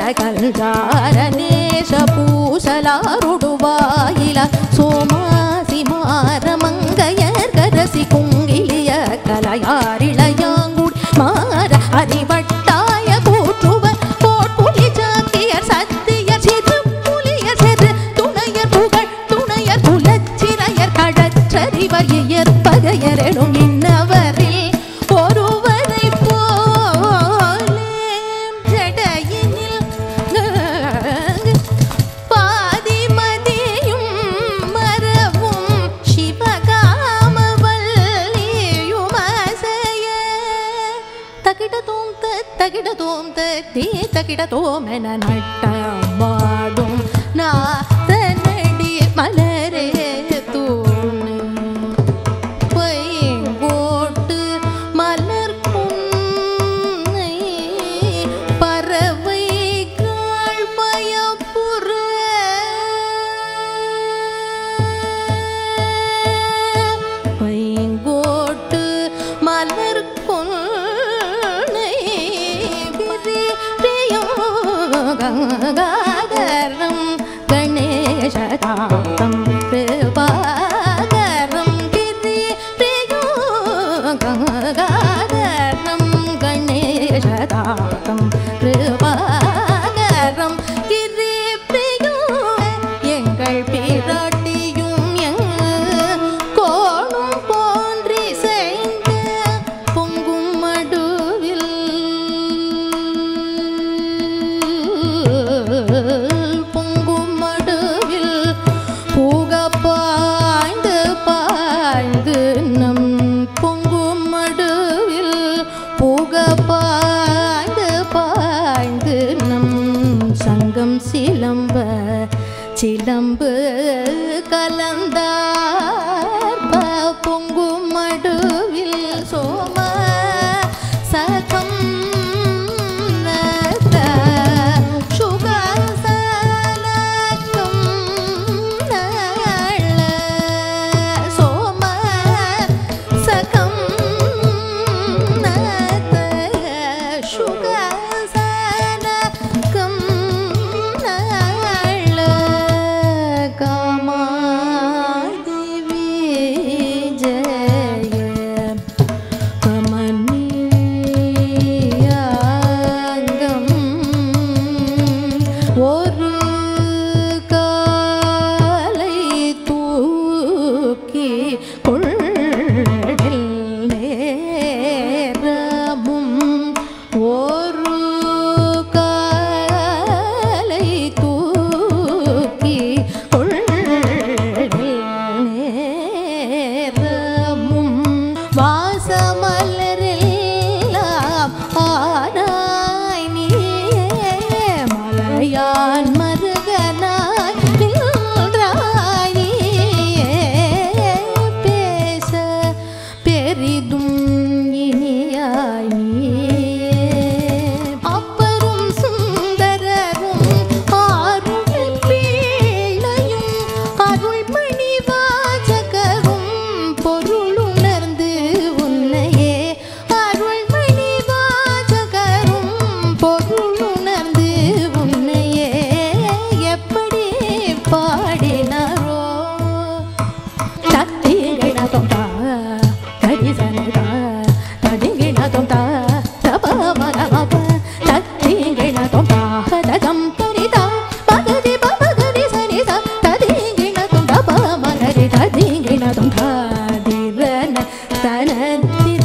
ಕಲ್ಜಾರನೇಶ ಪೂಸಲಾರುಡುವಾಯಿಲ ಸೋಮಾಸಿ ಮಾರ ಮಂಗಯರ್ ಕರಸಿ ಕುಂಗಿಲಿಯ கலையாரிளையாங்குடி மாற அறிவட்டாய கூற்றுவர் போட்புலி ஜாக்கியர் சத்தியர் சிறு புலியர் செரு துணையர் புகழ் துணையர் குலச்சிறையர் கடற்றறிவர் இயற்பகையர் எனும் இன்னவரில் ஒருவரை போலே ஜடையினில் பாதிமதியும் மரவும் சிவகாம வல்லியும் அசைய தகிட தோம் தகிட தோம் தீ தகிட தோம் என நட்டமாடும் நாதனடி மலரே தூணு பைங்கோட்டு மலர் புன்னை பறவைகள் பயப்புற பைங்கோட்டு மலர் கொன்னை விரியம் கங்காதரம் கணேசதாத்தம் கிருபாகரம் கிரி கங்காதரம் கணேசதாத்தம் கிருபாகரம் கிரி எங்கள் பிராட்டியும் எங்கள் கோணும் போன்றி செய்த பொங்கும் மடுவில் பொங்கும் மடுவில் பூக பாய்ந்து பாய்ந்து நம் பொங்கும் மடுவில் பூக பாய்ந்து பாய்ந்து நம் சங்கம் சிலம்ப சிலம்பு கலந்தார் பொங்கும் மடுவில் சோம சகம் நத சுகசலகம் நள சோம சகம் நத சுகசலகம் நள காமாதி விஜய கமனியாங்கம் ஒரு காலை தூக்கி கொள்ளில் நேரமும் ஒரு காலை தூக்கி கொள்ளில் நேரமும் வாசமலரெல்லாம் ஆனாய் நீயே மலையான் மருகனாய் நின்றாய் நீயே பேச பெரிதும் இனியாய் நீயே அப்பரும் சுந்தரரும் ஆருள் பிள்ளையும் அருள்மணி வாசகரும் பொருளுணர்ந்து உன்னையே அருள்மணி வாசகரும் பொருளுணர்ந்து உன்னையே எப்படி பாடினாரோ தத்திகிண தொந்தா கரிசனதா தடிகிண தொந்தா தபமனமப தத்திகிண தொந்தா ஹதகம் தரிதா பகதி பகதி சனித ததிகிண தொந்தா பமனரி ததிகிண தொந்தா திரன தனதி